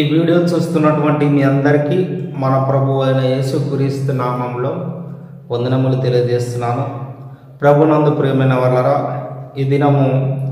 ఈ వీడియో చూస్తున్నటువంటి మీ అందరికీ మన ప్రభు అయిన యేసు క్రీస్తు నామంలో వందనములు తెలియజేస్తున్నాను ప్రభునందు ప్రియమైన వాళ్ళరా ఈ దినము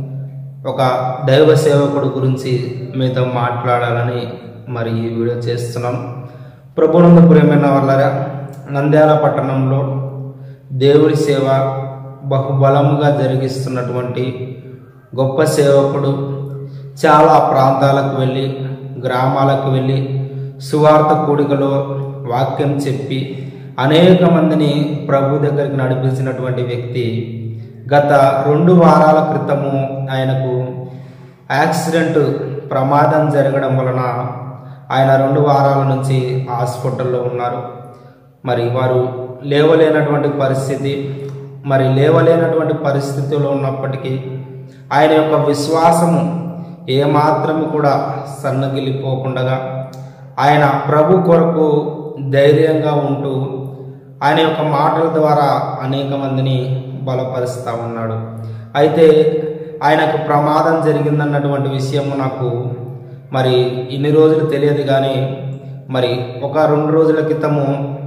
ఒక దైవ సేవకుడు గురించి మీతో మాట్లాడాలని మరి ఈ వీడియో చేస్తున్నాను ప్రభునందు ప్రియమైన వాళ్ళరా నంద్యాల పట్టణంలో దేవుడి సేవ బహుబలముగా జరిగిస్తున్నటువంటి గొప్ప సేవకుడు చాలా ప్రాంతాలకు వెళ్ళి గ్రామాలకు వెళ్ళి సువార్త కూడికలో వాక్యం చెప్పి అనేక మందిని ప్రభు దగ్గరికి నడిపించినటువంటి వ్యక్తి గత రెండు వారాల క్రితము ఆయనకు యాక్సిడెంట్ ప్రమాదం జరగడం వలన ఆయన రెండు వారాల నుంచి హాస్పిటల్లో ఉన్నారు మరి వారు లేవలేనటువంటి పరిస్థితి మరి లేవలేనటువంటి పరిస్థితిలో ఉన్నప్పటికీ ఆయన యొక్క విశ్వాసము ఏమాత్రము కూడా సన్నగిలిపోకుండా ఆయన ప్రభు కొరకు ధైర్యంగా ఉంటూ ఆయన యొక్క మాటల ద్వారా అనేక మందిని బలపరుస్తూ ఉన్నాడు అయితే ఆయనకు ప్రమాదం జరిగిందన్నటువంటి విషయము నాకు మరి ఇన్ని రోజులు తెలియదు కానీ మరి ఒక రెండు రోజుల క్రితము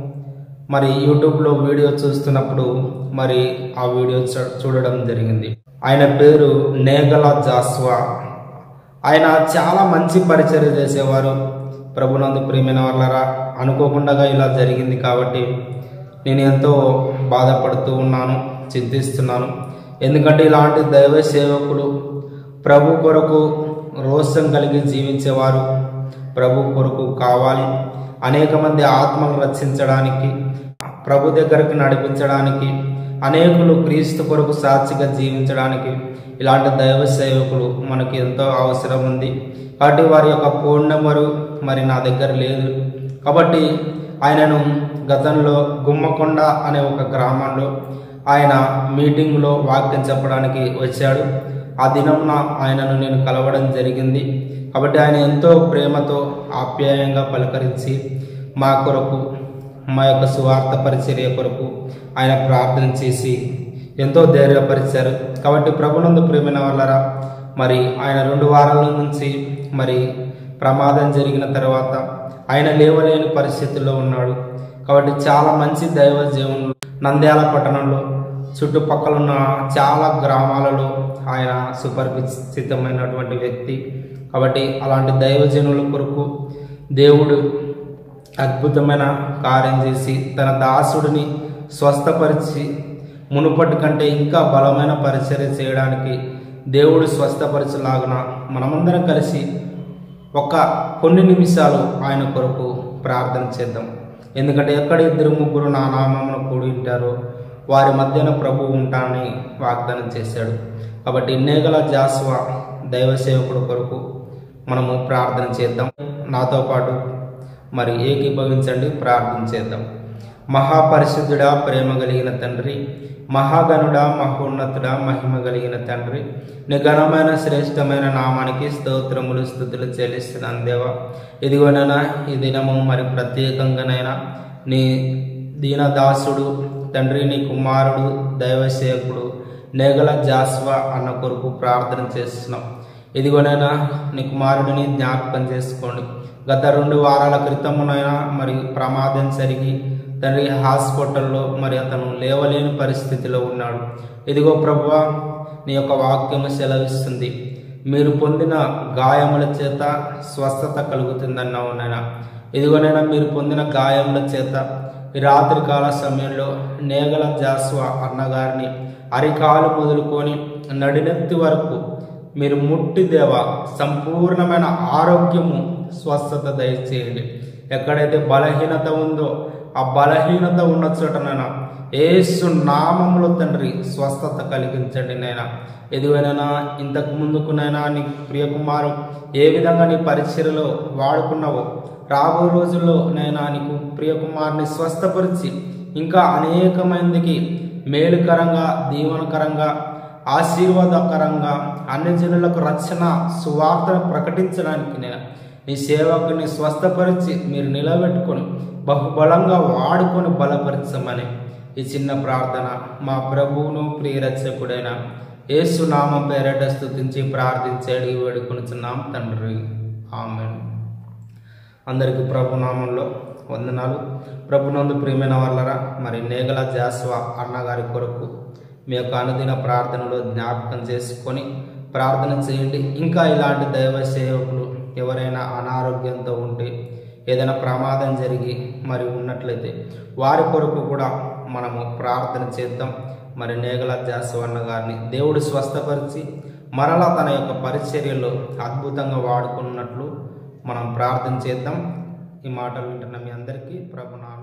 మరి యూట్యూబ్లో వీడియో చూస్తున్నప్పుడు మరి ఆ వీడియో చూ- చూడడం జరిగింది ఆయన పేరు నేగల జాస్వా ఆయన చాలా మంచి పరిచర్య చేసేవారు ప్రభునందు ప్రియమైన వాళ్ళరా అనుకోకుండా ఇలా జరిగింది కాబట్టి నేను ఎంతో బాధపడుతూ ఉన్నాను చింతిస్తున్నాను ఎందుకంటే ఇలాంటి దైవ సేవకులు ప్రభు కొరకు రోషం కలిగి జీవించేవారు ప్రభు కొరకు కావాలి అనేక మంది ఆత్మలు రక్షించడానికి ప్రభు దగ్గరకు నడిపించడానికి అనేకులు క్రీస్తు కొరకు సాక్షిగా జీవించడానికి ఇలాంటి దైవ సేవకులు మనకి ఎంతో అవసరం ఉంది కాబట్టి వారి యొక్క ఫోన్ నెంబరు మరి నా దగ్గర లేదు కాబట్టి ఆయనను గతంలో గుమ్మకొండ అనే ఒక గ్రామంలో ఆయన మీటింగ్లో వాక్యం చెప్పడానికి వచ్చాడు ఆ దినంన ఆయనను నేను కలవడం జరిగింది కాబట్టి ఆయన ఎంతో ప్రేమతో ఆప్యాయంగా పలకరించి మా కొరకు మా యొక్క సువార్త పరిచర్య కొరకు ఆయన ప్రార్థన చేసి ఎంతో ధైర్యపరిచారు కాబట్టి ప్రభునందు ప్రేమైన వాళ్ళరా మరి ఆయన రెండు వారాల నుంచి మరి ప్రమాదం జరిగిన తర్వాత ఆయన లేవలేని పరిస్థితుల్లో ఉన్నాడు కాబట్టి చాలా మంచి దైవ జీవనులు నంద్యాల పట్టణంలో చుట్టుపక్కల ఉన్న చాలా గ్రామాలలో ఆయన సుపరిచితమైనటువంటి వ్యక్తి కాబట్టి అలాంటి దైవజనుల కొరకు దేవుడు అద్భుతమైన కార్యం చేసి తన దాసుడిని స్వస్థపరిచి మునుపటి కంటే ఇంకా బలమైన పరిచర్య చేయడానికి దేవుడు స్వస్థపరచలాగున మనమందరం కలిసి ఒక కొన్ని నిమిషాలు ఆయన కొరకు ప్రార్థన చేద్దాం ఎందుకంటే ఎక్కడ ఇద్దరు ముగ్గురు నా నామమును కూడి ఉంటారో వారి మధ్యన ప్రభు ఉంటానని వాగ్దానం చేశాడు కాబట్టి నేగల జాస్వా దైవ సేవకుడు కొరకు మనము ప్రార్థన చేద్దాం నాతో పాటు మరి ఏకీభవించండి ప్రార్థన చేద్దాం మహాపరిశుద్ధుడా ప్రేమ కలిగిన తండ్రి మహాగణుడా మహోన్నతుడా మహిమ కలిగిన తండ్రి నీ ఘనమైన శ్రేష్టమైన నామానికి స్తోత్రములు స్థుతులు చెల్లిస్తున్నాను దేవా ఇదిగోనైనా ఈ దినము మరి ప్రత్యేకంగానైనా నీ దీనదాసుడు తండ్రి నీ కుమారుడు దైవసేవకుడు నేగల జాస్వా అన్న కొరకు ప్రార్థన చేస్తున్నాం ఇదిగోనైనా నీ కుమారుడిని జ్ఞాపకం చేసుకోండి గత రెండు వారాల క్రితమునైనా మరి ప్రమాదం జరిగి తండ్రి హాస్పిటల్లో మరి అతను లేవలేని పరిస్థితిలో ఉన్నాడు ఇదిగో ప్రభువా నీ యొక్క వాక్యము సెలవిస్తుంది మీరు పొందిన గాయముల చేత స్వస్థత కలుగుతుందన్నావు నాయన ఇదిగోనైనా మీరు పొందిన గాయముల చేత ఈ రాత్రి కాల సమయంలో నేగల జాస్వా అన్నగారిని అరికాలు మొదలుకొని నడినెత్తి వరకు మీరు ముట్టి దేవ సంపూర్ణమైన ఆరోగ్యము స్వస్థత దయచేయండి ఎక్కడైతే బలహీనత ఉందో ఆ బలహీనత ఉన్న చోటనైనా ఏసు నామములో తండ్రి స్వస్థత కలిగించండి నైనా ఎదువైనా ఇంతకు ముందుకునైనా నీ ప్రియకుమారు ఏ విధంగా నీ పరిచయలో వాడుకున్నావో రాబో రోజుల్లో నైనా నీకు ప్రియకుమారుని స్వస్థపరిచి ఇంకా అనేక మందికి మేలుకరంగా దీవనకరంగా ఆశీర్వాదకరంగా అన్ని జనులకు రక్షణ సువార్తను ప్రకటించడానికి నేను నీ సేవకుని స్వస్థపరిచి మీరు నిలబెట్టుకొని బహుబలంగా వాడుకొని బలపరచమని ఈ చిన్న ప్రార్థన మా ప్రభువును ప్రియరక్షకుడైన యేసునామం పేరట స్థుతించి ప్రార్థించేడి వేడుకొనుచున్నాం తండ్రి ఆమెను అందరికీ ప్రభునామంలో వందనాలు ప్రభునందు ప్రియమైన వాళ్ళరా మరి నేగల జాస్వా అన్నగారి కొరకు మీ యొక్క అనుదిన ప్రార్థనలో జ్ఞాపకం చేసుకొని ప్రార్థన చేయండి ఇంకా ఇలాంటి దైవ సేవకులు ఎవరైనా అనారోగ్యంతో ఉంటే ఏదైనా ప్రమాదం జరిగి మరి ఉన్నట్లయితే వారి కొరకు కూడా మనము ప్రార్థన చేద్దాం మరి నేగల జాసవన్న గారిని దేవుడు స్వస్థపరిచి మరలా తన యొక్క పరిచర్యలో అద్భుతంగా వాడుకున్నట్లు మనం ప్రార్థన చేద్దాం ఈ మాటలు వింటున్న మీ అందరికీ ప్రభునామ